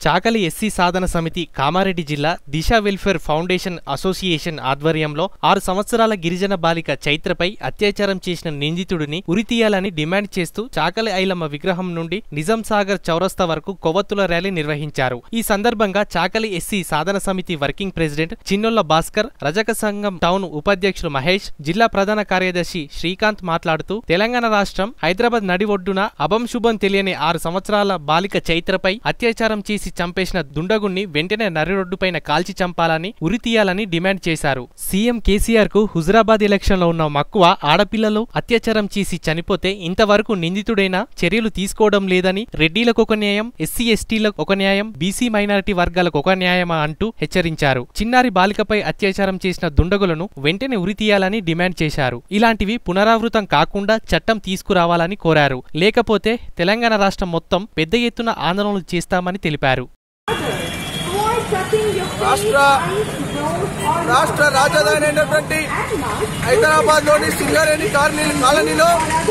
చాకలి SC సాధన సమితి కామారెడ్డి జిల్లా దిశ welfare foundation association ఆధ్వర్యంలో ఆరు సంవత్సరాల గిరిజన బాలిక చైత్రపై అత్యాచారం చేసిన నిందితుడిని ఉరితీయాలని డిమాండ్ చేస్తూ చాకలి ఐలమ్మ విగ్రహం నుండి నిజాం సాగర్ చౌరస్తా వరకు కొవ్వొత్తుల ర్యాలీ నిర్వహించారు ఈ సందర్భంగా చాకలి ఎస్సీ సాధన సమితి వర్కింగ్ ప్రెసిడెంట్ చిన్నొల్ల భాస్కర్ రజక సంఘం టౌన్ ఉపాధ్యక్షులు మహేష్ జిల్లా ప్రధాన కార్యదర్శి శ్రీకాంత్ మాట్లాడుతూ తెలంగాణ రాష్ట్రం హైదరాబాద్ నడి ఒడ్డున అభం శుభం తెలియని ఆరు సంవత్సరాల బాలిక చైత్రపై అత్యాచారం చేసి చంపేసిన దుండగుణ్ణి వెంటనే నరిరొడ్డుపైన కాల్చి చంపాలని ఉరితీయాలని డిమాండ్ చేశారు సీఎం కేసీఆర్ కు హుజరాబాద్ ఎలక్షన్ లో ఉన్న మక్కువ ఆడపిల్లలు అత్యాచారం చేసి చనిపోతే ఇంతవరకు నిందితుడైన చర్యలు తీసుకోవడం లేదని రెడ్డిలకు ఒక న్యాయం ఎస్సీ ఎస్టీలకు ఒక న్యాయం బీసీ మైనారిటీ వర్గాలకు ఒక న్యాయమా అంటూ హెచ్చరించారు చిన్నారి బాలికపై అత్యాచారం చేసిన దుండగులను వెంటనే ఉరితీయాలని డిమాండ్ చేశారు ఇలాంటివి పునరావృతం కాకుండా చట్టం తీసుకురావాలని కోరారు లేకపోతే తెలంగాణ రాష్ట్రం మొత్తం పెద్ద ఎత్తున ఆందోళనలు చేస్తామని తెలిపారు రాష్ట్ర రాష్ట్ర రాజధాని అయినటువంటి హైదరాబాద్ లోని సింగరేణి కాలనీ కాలనీలో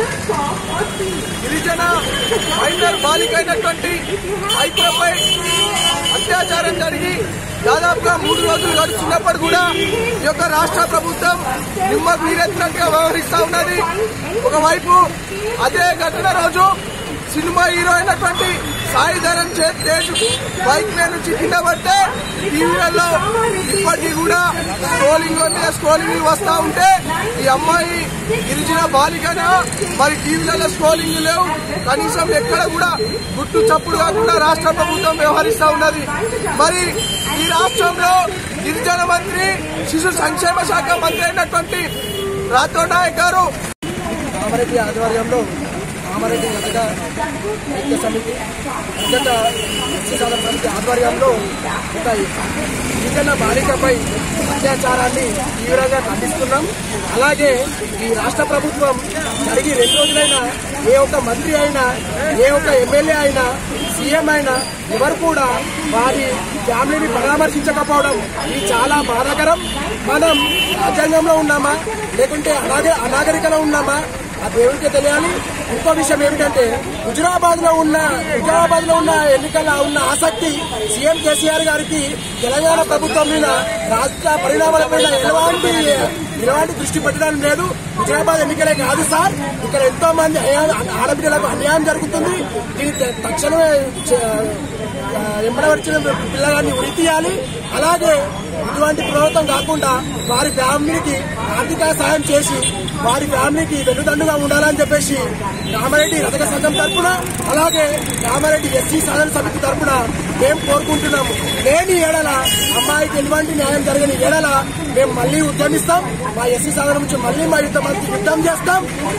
గిరిజన మైనర్ బాలిక అయినటువంటి ఐక్యపై అత్యాచారం జరిగి దాదాపుగా మూడు రోజులు గడుస్తున్నప్పుడు కూడా ఈ యొక్క రాష్ట్ర ప్రభుత్వం నిమ్మ వీరెత్తినట్టుగా వ్యవహరిస్తా ఉన్నది ఒకవైపు అదే ఘటన రోజు సినిమా హీరో అయినటువంటి సాయి ధరన్ చేతి బైక్ మీద నుంచి కింద పడితే టీవీలలో ఇప్పటికీ కూడా స్క్రోలింగ్ మీద స్క్రోలింగ్ వస్తా ఉంటే ఈ అమ్మాయి గిరిజన బాలికనా మరి టీవీలలో స్క్రోలింగ్ లేవు కనీసం ఎక్కడ కూడా గుట్టు చప్పుడు కాకుండా రాష్ట్ర ప్రభుత్వం వ్యవహరిస్తా ఉన్నది మరి ఈ రాష్ట్రంలో గిరిజన మంత్రి శిశు సంక్షేమ శాఖ మంత్రి అయినటువంటి రాథోడ్ నాయక్ గారు కామారెడ్డి ఆధ్వర్యంలో కామారెడ్డి రజక ఐక్య సమితి రజక ఎస్సీ సాధన సమితి ఆధ్వర్యంలో ఒక గిరిజన బాలికపై అత్యాచారాన్ని తీవ్రంగా ఖండిస్తున్నాం అలాగే ఈ రాష్ట్ర ప్రభుత్వం జరిగి రెండు రోజులైనా ఏ ఒక్క మంత్రి అయినా ఏ ఒక్క ఎమ్మెల్యే అయినా సీఎం అయినా ఎవరు కూడా వారి ఫ్యామిలీని పరామర్శించకపోవడం ఇది చాలా బాధాకరం మనం రాజ్యాంగంలో ఉన్నామా లేకుంటే అలాగే అనాగరికలో ఉన్నామా ఆ దేవుడికి తెలియాలి ఇంకో విషయం ఏమిటంటే హుజురాబాద్ లో ఉన్న హుజురాబాద్ లో ఉన్న ఎన్నికల ఉన్న ఆసక్తి సీఎం కేసీఆర్ గారికి తెలంగాణ ప్రభుత్వం మీద రాష్ట్ర పరిణామాలపై ఎలాంటి ఎలాంటి దృష్టి పెట్టడం లేదు హుజురాబాద్ ఎన్నికలే కాదు సార్ ఇక్కడ ఎంతో మంది అన్యాయం- ఆడబిడ్డలకు అన్యాయం జరుగుతుంది దీన్ని త- తక్షణమే చే- ఆ, ఎంబడవచ్చిన పిల్లగాన్ని ఉరి తీయాలి అలాగే ఇటువంటి ప్రభుత్వం కాకుండా వారి ఫ్యామిలీకి ఆర్థిక సాయం చేసి వారి ఫ్యామిలీకి వెన్నుదండుగా ఉండాలని చెప్పేసి కామారెడ్డి రథక సంఘం తరఫున అలాగే కామారెడ్డి ఎస్సీ సాధన సమితి తరఫున మేము కోరుకుంటున్నాము లేని ఏడల అమ్మాయికి ఎటువంటి న్యాయం జరగని ఏడల మేము మళ్ళీ ఉద్యమిస్తాం మా ఎస్సీ సాధన నుంచి మళ్ళీ మా యుద్ధం యుద్ధం చేస్తాం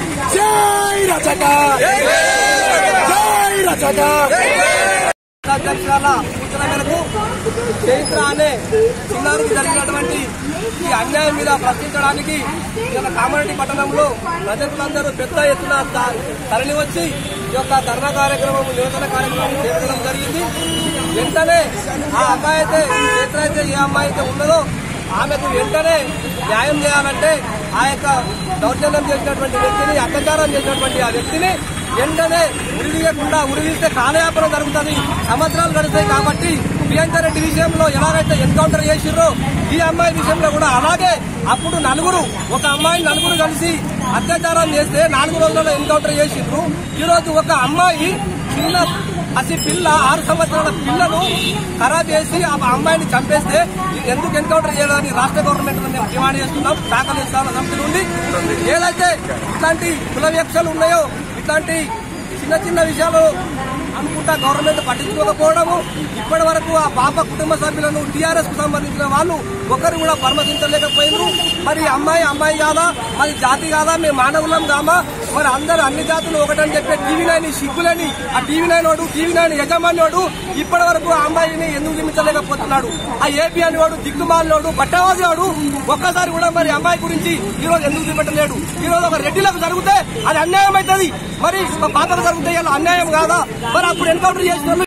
జై రచక జై రచక అధ్యక్షురాల సూచన మేరకు చరిత్ర అనే చిన్నారికి జరిగినటువంటి ఈ అన్యాయం మీద ప్రశ్నించడానికి ఇవాళ కామారెడ్డి పట్టణంలో ప్రజలందరూ పెద్ద ఎత్తున త- తరలి వచ్చి ఈ యొక్క ధర్నా కార్యక్రమం నిరసన కార్యక్రమం చేపట్టడం జరిగింది వెంటనే ఆ అమ్మాయి అయితే చరిత్ర అయితే ఏ అమ్మాయి అయితే ఉన్నదో ఆమెకు వెంటనే న్యాయం చేయాలంటే ఆ యొక్క దౌర్జన్యం చేసినటువంటి వ్యక్తిని అత్యాచారం చేసినటువంటి ఆ వ్యక్తిని వెంటనే ఉరిదీయకుండా ఉరిదీస్తే కాలయాపన జరుగుతుంది సంవత్సరాలు గడుస్తాయి కాబట్టి ప్రియాంక రెడ్డి విషయంలో ఎలాగైతే ఎన్కౌంటర్ చేసిర్రో ఈ అమ్మాయి విషయంలో కూడా అలాగే అప్పుడు నలుగురు ఒక అమ్మాయి నలుగురు కలిసి అత్యాచారం చేస్తే నాలుగు రోజులలో ఎన్కౌంటర్ చేసిండ్రు ఈ రోజు ఒక అమ్మాయి చిన్న అసి పిల్ల ఆరు సంవత్సరాల పిల్లను ఖరాబ్ చేసి ఆ అమ్మాయిని చంపేస్తే ఎందుకు ఎన్కౌంటర్ చేయాలని రాష్ట్ర గవర్నమెంట్ మేము డిమాండ్ చేస్తున్నాం దాఖలు ఇస్తాన సమితి నుండి ఏదైతే ఇట్లాంటి కుల వివక్షలు ఉన్నాయో ఇట్లాంటి చిన్న చిన్న విషయాలు అనుకుంటా గవర్నమెంట్ పట్టించుకోకపోవడము ఇప్పటి వరకు ఆ పాప కుటుంబ సభ్యులను టీఆర్ఎస్ కు సంబంధించిన వాళ్ళు ఒకరు కూడా పరామర్శించలేకపోయినారు మరి అమ్మాయి అమ్మాయి కాదా మరి జాతి కాదా మేము మానవులం కామా మరి అందరు అన్ని జాతులు ఒకటని చెప్పే టీవీ నైన్ సిగ్గులేని ఆ టీవీ నైన్ వాడు టీవీ నైన్ యజమానివాడు ఇప్పటి వరకు ఆ అమ్మాయిని ఎందుకు నియమించలేకపోతున్నాడు ఆ ఏపీ అని వాడు దిక్కుమాలినోడు బట్టవాది వాడు ఒక్కసారి కూడా మరి అమ్మాయి గురించి ఈ రోజు ఎందుకు చూపెట్టలేడు ఈ రోజు ఒక రెడ్డిలకు జరిగితే అది అన్యాయం అవుతుంది మరి మా పాత్ర జరిగితే ఇలా అన్యాయం కాదా మరి అప్పుడు ఎన్కౌంటర్ చేసిన వాళ్ళు